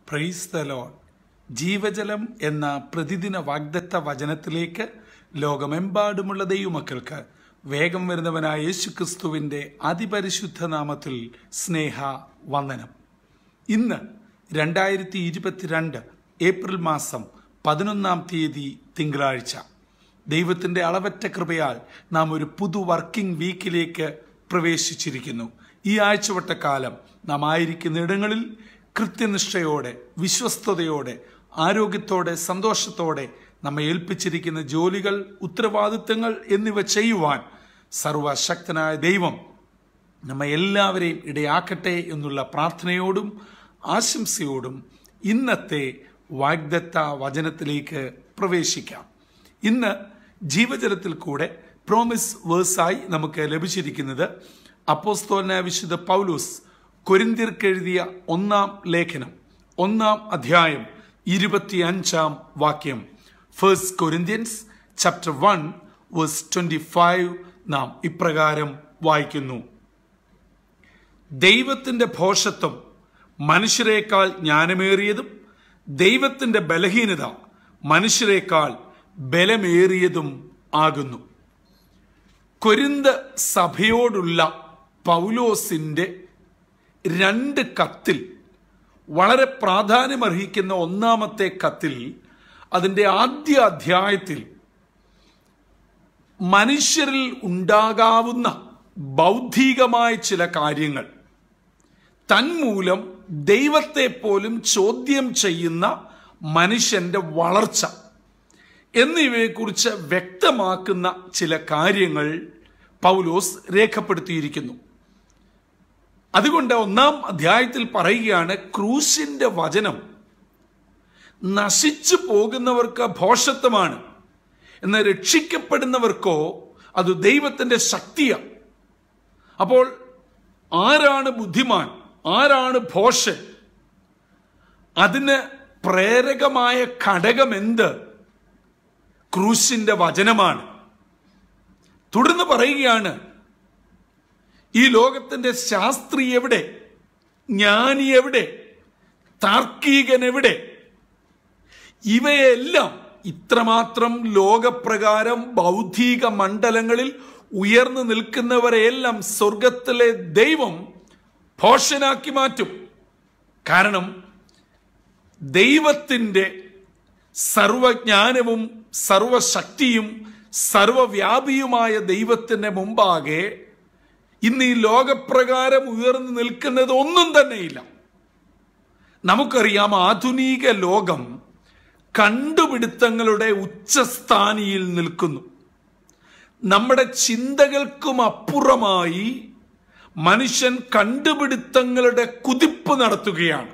praise the load ജീവജലം എന്ന പ്രതിദിന വാഗ്ദത്ത വചനത്തിലേക്ക് ലോകമെമ്പാടുമുള്ള ദൈവമക്കൾക്ക് വേഗം വരുന്നവനായ യേശുക്രിസ്തുവിന്റെ അതിപരിശുദ്ധ നാമത്തിൽ സ്നേഹ വന്ദനം ഇന്ന് രണ്ടായിരത്തി ഇരുപത്തിരണ്ട് ഏപ്രിൽ മാസം പതിനൊന്നാം തീയതി തിങ്കളാഴ്ച ദൈവത്തിന്റെ അളവറ്റ കൃപയാൽ നാം ഒരു പുതു വർക്കിംഗ് വീക്കിലേക്ക് പ്രവേശിച്ചിരിക്കുന്നു ഈ ആഴ്ചവട്ടക്കാലം നാം ആയിരിക്കുന്ന ഇടങ്ങളിൽ കൃത്യനിഷ്ഠയോടെ വിശ്വസ്തയോടെ ആരോഗ്യത്തോടെ സന്തോഷത്തോടെ നമ്മെ ഏൽപ്പിച്ചിരിക്കുന്ന ജോലികൾ ഉത്തരവാദിത്തങ്ങൾ എന്നിവ ചെയ്യുവാൻ സർവശക്തനായ ദൈവം നമ്മെ എല്ലാവരെയും ഇടയാക്കട്ടെ എന്നുള്ള പ്രാർത്ഥനയോടും ആശംസയോടും ഇന്നത്തെ വാഗ്ദത്ത വചനത്തിലേക്ക് പ്രവേശിക്കാം ഇന്ന് ജീവജലത്തിൽ കൂടെ പ്രോമിസ് വേഴ്സായി നമുക്ക് ലഭിച്ചിരിക്കുന്നത് അപ്പോസ്തോലനായ വിശുദ്ധ പൗലൂസ് കൊരിന്തിർക്കെഴുതിയ ഒന്നാം ലേഖനം ഒന്നാം അധ്യായം ഇരുപത്തിയഞ്ചാം വാക്യം first Corinthians chapter one verse twenty five നാം ഇപ്രകാരം വായിക്കുന്നു ദൈവത്തിന്റെ ഭോഷത്വം മനുഷ്യരെക്കാൾ ജ്ഞാനമേറിയതും ദൈവത്തിന്റെ ബലഹീനത മനുഷ്യരെക്കാൾ ബലമേറിയതും ആകുന്നു കൊരിന്ത് സഭയോടുള്ള പൗലോസിന്റെ രണ്ട് കത്തിൽ വളരെ പ്രാധാന്യമർഹിക്കുന്ന ഒന്നാമത്തെ കത്തിൽ അതിന്റെ ആദ്യ അധ്യായത്തിൽ മനുഷ്യരിൽ ഉണ്ടാകാവുന്ന ബൗദ്ധികമായ ചില കാര്യങ്ങൾ തന്മൂലം ദൈവത്തെ പോലും ചോദ്യം ചെയ്യുന്ന മനുഷ്യന്റെ വളർച്ച എന്നിവയെക്കുറിച്ച് വ്യക്തമാക്കുന്ന ചില കാര്യങ്ങൾ പൗലോസ് രേഖപ്പെടുത്തിയിരിക്കുന്നു അതുകൊണ്ട് ഒന്നാം അധ്യായത്തിൽ പറയുകയാണ് ക്രൂശിന്റെ വചനം നശിച്ചു പോകുന്നവർക്ക് ഭോഷത്വമാണ് എന്നാൽ രക്ഷിക്കപ്പെടുന്നവർക്കോ അത് ദൈവത്തിന്റെ ശക്തിയാണ് അപ്പോൾ ആരാണ് ബുദ്ധിമാൻ ആരാണ് ഭോഷൻ അതിന് പ്രേരകമായ ഘടകം എന്ത് ക്രൂശിന്റെ വചനമാണ് തുടർന്ന് പറയുകയാണ് ഈ ലോകത്തിന്റെ ശാസ്ത്രി എവിടെ ജ്ഞാനി എവിടെ താർക്കികൻ എവിടെ ഇവയെല്ലാം ഇത്രമാത്രം ലോകപ്രകാരം ബൗദ്ധിക മണ്ഡലങ്ങളിൽ ഉയർന്നു നിൽക്കുന്നവരെയെല്ലാം സ്വർഗത്തിലെ ദൈവം ഭോഷനാക്കി മാറ്റും കാരണം ദൈവത്തിൻ്റെ സർവജ്ഞാനവും സർവശക്തിയും സർവവ്യാപിയുമായ ദൈവത്തിന്റെ മുമ്പാകെ ഇന്ന് ഈ ലോകപ്രകാരം ഉയർന്നു നിൽക്കുന്നത് ഒന്നും തന്നെയില്ല നമുക്കറിയാം ആധുനിക ലോകം കണ്ടുപിടുത്തങ്ങളുടെ ഉച്ചസ്ഥാനിയിൽ നിൽക്കുന്നു നമ്മുടെ ചിന്തകൾക്കും അപ്പുറമായി മനുഷ്യൻ കണ്ടുപിടുത്തങ്ങളുടെ കുതിപ്പ് നടത്തുകയാണ്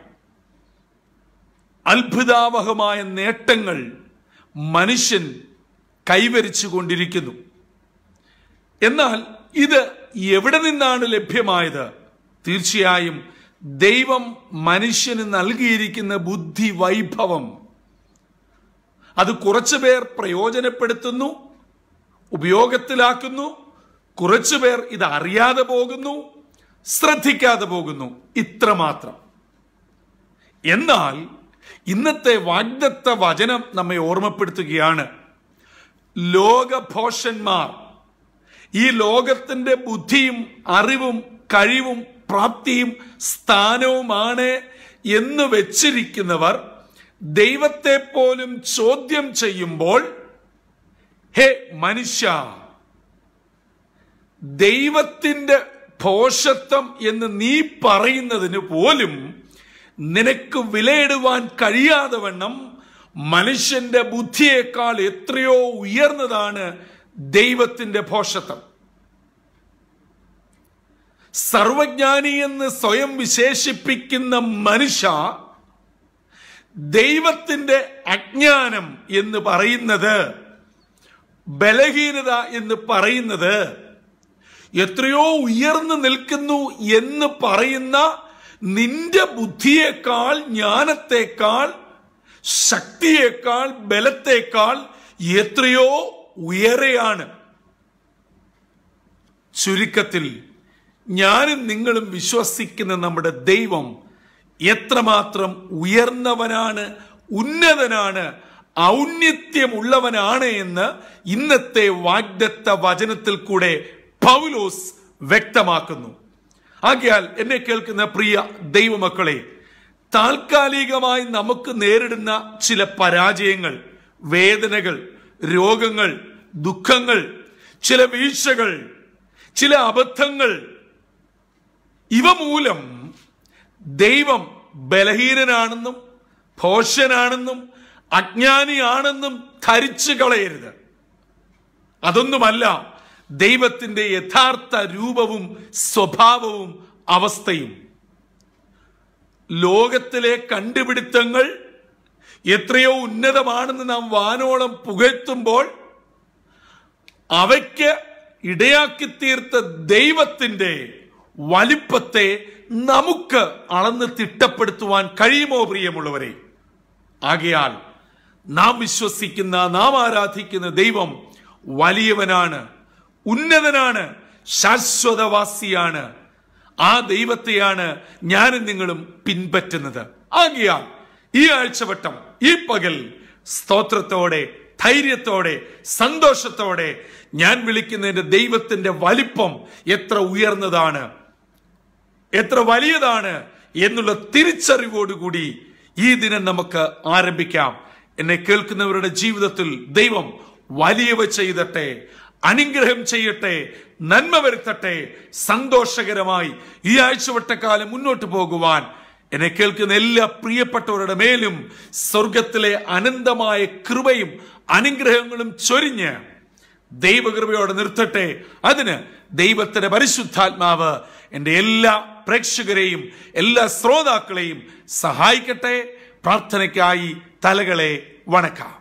അത്ഭുതാവഹമായ നേട്ടങ്ങൾ മനുഷ്യൻ കൈവരിച്ചു കൊണ്ടിരിക്കുന്നു എന്നാൽ ഇത് എവിടെ നിന്നാണ് ലഭ്യമായത് തീർച്ചയായും ദൈവം മനുഷ്യന് നൽകിയിരിക്കുന്ന ബുദ്ധി വൈഭവം അത് കുറച്ചുപേർ പ്രയോജനപ്പെടുത്തുന്നു ഉപയോഗത്തിലാക്കുന്നു കുറച്ചുപേർ ഇത് അറിയാതെ പോകുന്നു ശ്രദ്ധിക്കാതെ പോകുന്നു ഇത്രമാത്രം എന്നാൽ ഇന്നത്തെ വാഗ്ദത്ത വചനം നമ്മെ ഓർമ്മപ്പെടുത്തുകയാണ് ലോകഭോഷന്മാർ ഈ ലോകത്തിന്റെ ബുദ്ധിയും അറിവും കഴിവും പ്രാപ്തിയും സ്ഥാനവുമാണ് എന്ന് വെച്ചിരിക്കുന്നവർ ദൈവത്തെ പോലും ചോദ്യം ചെയ്യുമ്പോൾ ഹേ മനുഷ്യ ദൈവത്തിന്റെ ഭോഷത്വം എന്ന് നീ പറയുന്നതിന് പോലും നിനക്ക് വിലയിടുവാൻ കഴിയാതെ വണ്ണം മനുഷ്യന്റെ ബുദ്ധിയേക്കാൾ എത്രയോ ഉയർന്നതാണ് ദൈവത്തിന്റെ ഭോഷത്വം സർവജ്ഞാനി എന്ന് സ്വയം വിശേഷിപ്പിക്കുന്ന മനുഷ്യ ദൈവത്തിന്റെ അജ്ഞാനം എന്ന് പറയുന്നത് ബലഹീനത എന്ന് പറയുന്നത് എത്രയോ ഉയർന്നു നിൽക്കുന്നു എന്ന് പറയുന്ന നിന്റെ ബുദ്ധിയേക്കാൾ ജ്ഞാനത്തെക്കാൾ ശക്തിയേക്കാൾ ബലത്തേക്കാൾ എത്രയോ ഉയരെയാണ് ചുരുക്കത്തിൽ ഞാനും നിങ്ങളും വിശ്വസിക്കുന്ന നമ്മുടെ ദൈവം എത്രമാത്രം ഉയർന്നവനാണ് ഉന്നതനാണ് ഔന്നിത്യമുള്ളവനാണ് എന്ന് ഇന്നത്തെ വാഗ്ദത്ത വചനത്തിൽ കൂടെ പൗലോസ് വ്യക്തമാക്കുന്നു ആകയാൽ എന്നെ കേൾക്കുന്ന പ്രിയ ദൈവമക്കളെ താൽക്കാലികമായി നമുക്ക് നേരിടുന്ന ചില പരാജയങ്ങൾ വേദനകൾ രോഗങ്ങൾ ദുഃഖങ്ങൾ ചില വീഴ്ചകൾ ചില അബദ്ധങ്ങൾ ഇവ മൂലം ദൈവം ബലഹീനനാണെന്നും ഭോഷനാണെന്നും അജ്ഞാനിയാണെന്നും ധരിച്ചു കളയരുത് അതൊന്നുമല്ല ദൈവത്തിന്റെ യഥാർത്ഥ രൂപവും സ്വഭാവവും അവസ്ഥയും ലോകത്തിലെ കണ്ടുപിടുത്തങ്ങൾ എത്രയോ ഉന്നതമാണെന്ന് നാം വാനോളം പുകഴ്ത്തുമ്പോൾ അവയ്ക്ക് ഇടയാക്കി തീർത്ത ദൈവത്തിന്റെ വലിപ്പത്തെ നമുക്ക് അളന്ന് തിട്ടപ്പെടുത്തുവാൻ കഴിയുമോ പ്രിയമുള്ളവരെ ആകയാൽ നാം വിശ്വസിക്കുന്ന നാം ആരാധിക്കുന്ന ദൈവം വലിയവനാണ് ഉന്നതനാണ് ശാശ്വതവാസിയാണ് ആ ദൈവത്തെയാണ് ഞാനും നിങ്ങളും പിൻപറ്റുന്നത് ആകിയാൽ ഈ ആഴ്ചവട്ടം ഈ പകൽ സ്തോത്രത്തോടെ ധൈര്യത്തോടെ സന്തോഷത്തോടെ ഞാൻ വിളിക്കുന്ന എന്റെ ദൈവത്തിന്റെ വലിപ്പം എത്ര ഉയർന്നതാണ് എത്ര വലിയതാണ് എന്നുള്ള തിരിച്ചറിവോടുകൂടി ഈ ദിനം നമുക്ക് ആരംഭിക്കാം എന്നെ കേൾക്കുന്നവരുടെ ജീവിതത്തിൽ ദൈവം വലിയവ ചെയ്തട്ടെ അനുഗ്രഹം ചെയ്യട്ടെ നന്മ വരുത്തട്ടെ സന്തോഷകരമായി ഈ ആഴ്ചവട്ടക്കാലം മുന്നോട്ട് പോകുവാൻ എന്നെ കേൾക്കുന്ന എല്ലാ പ്രിയപ്പെട്ടവരുടെ മേലും സ്വർഗത്തിലെ അനന്തമായ കൃപയും അനുഗ്രഹങ്ങളും ചൊരിഞ്ഞ് ദൈവകൃപയോടെ നിർത്തട്ടെ അതിന് ദൈവത്തിന്റെ പരിശുദ്ധാത്മാവ് എന്റെ എല്ലാ പ്രേക്ഷകരെയും എല്ലാ ശ്രോതാക്കളെയും സഹായിക്കട്ടെ പ്രാർത്ഥനയ്ക്കായി തലകളെ വണക്കാം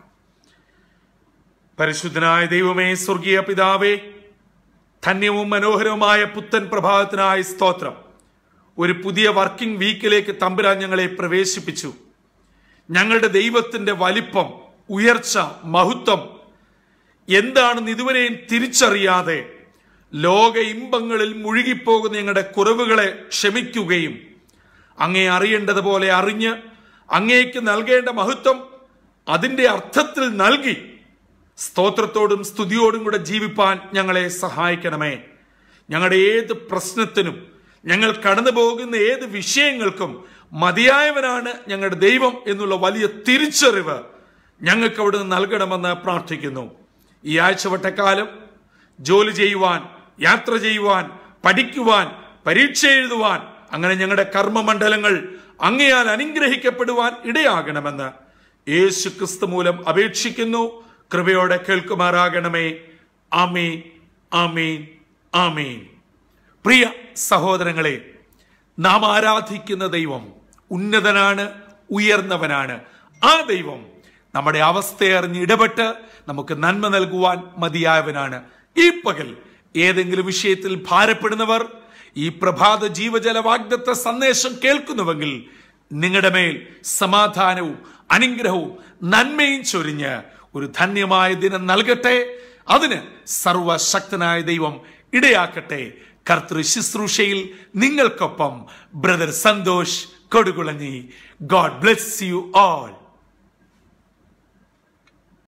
പരിശുദ്ധനായ ദൈവമേ സ്വർഗീയ പിതാവേ ധന്യവും മനോഹരവുമായ പുത്തൻ പ്രഭാതത്തിനായ സ്തോത്രം ഒരു പുതിയ വർക്കിംഗ് വീക്കിലേക്ക് തമ്പുരാൻ ഞങ്ങളെ പ്രവേശിപ്പിച്ചു ഞങ്ങളുടെ ദൈവത്തിന്റെ വലിപ്പം ഉയർച്ച മഹത്വം എന്താണെന്ന് ഇതുവരെയും തിരിച്ചറിയാതെ ലോക ഇമ്പങ്ങളിൽ മുഴുകിപ്പോകുന്ന ഞങ്ങളുടെ കുറവുകളെ ക്ഷമിക്കുകയും അങ്ങേ അറിയേണ്ടതുപോലെ അറിഞ്ഞ് അങ്ങേക്ക് നൽകേണ്ട മഹത്വം അതിന്റെ അർത്ഥത്തിൽ നൽകി സ്തോത്രത്തോടും സ്തുതിയോടും കൂടെ ജീവിപ്പാൻ ഞങ്ങളെ സഹായിക്കണമേ ഞങ്ങളുടെ ഏത് പ്രശ്നത്തിനും ഞങ്ങൾ കടന്നു പോകുന്ന ഏത് വിഷയങ്ങൾക്കും മതിയായവനാണ് ഞങ്ങളുടെ ദൈവം എന്നുള്ള വലിയ തിരിച്ചറിവ് ഞങ്ങൾക്ക് അവിടെ നിന്ന് നൽകണമെന്ന് പ്രാർത്ഥിക്കുന്നു ഈ ആഴ്ചവട്ടക്കാലം ജോലി ചെയ്യുവാൻ യാത്ര ചെയ്യുവാൻ പഠിക്കുവാൻ പരീക്ഷ എഴുതുവാൻ അങ്ങനെ ഞങ്ങളുടെ കർമ്മമണ്ഡലങ്ങൾ അങ്ങയാൽ അനുഗ്രഹിക്കപ്പെടുവാൻ ഇടയാകണമെന്ന് യേശു ക്രിസ്തു മൂലം അപേക്ഷിക്കുന്നു കൃപയോടെ കേൾക്കുമാറാകണമേ ആമീൻ ആമീൻ ആമീൻ പ്രിയ സഹോദരങ്ങളെ നാം ആരാധിക്കുന്ന ദൈവം ഉന്നതനാണ് ഉയർന്നവനാണ് ആ ദൈവം നമ്മുടെ അവസ്ഥയെ അറിഞ്ഞ് ഇടപെട്ട് നമുക്ക് നന്മ നൽകുവാൻ മതിയായവനാണ് ഈ പകൽ ഏതെങ്കിലും വിഷയത്തിൽ ഭാരപ്പെടുന്നവർ ഈ പ്രഭാത ജീവജല വാഗ്ദത്ത സന്ദേശം കേൾക്കുന്നുവെങ്കിൽ നിങ്ങളുടെ മേൽ സമാധാനവും അനുഗ്രഹവും നന്മയും ചൊരിഞ്ഞ് ഒരു ധന്യമായ ദിനം നൽകട്ടെ അതിന് സർവശക്തനായ ദൈവം ഇടയാക്കട്ടെ കർത്തൃ ശുശ്രൂഷയിൽ നിങ്ങൾക്കൊപ്പം brother Santhosh Kodukulanji god bless you all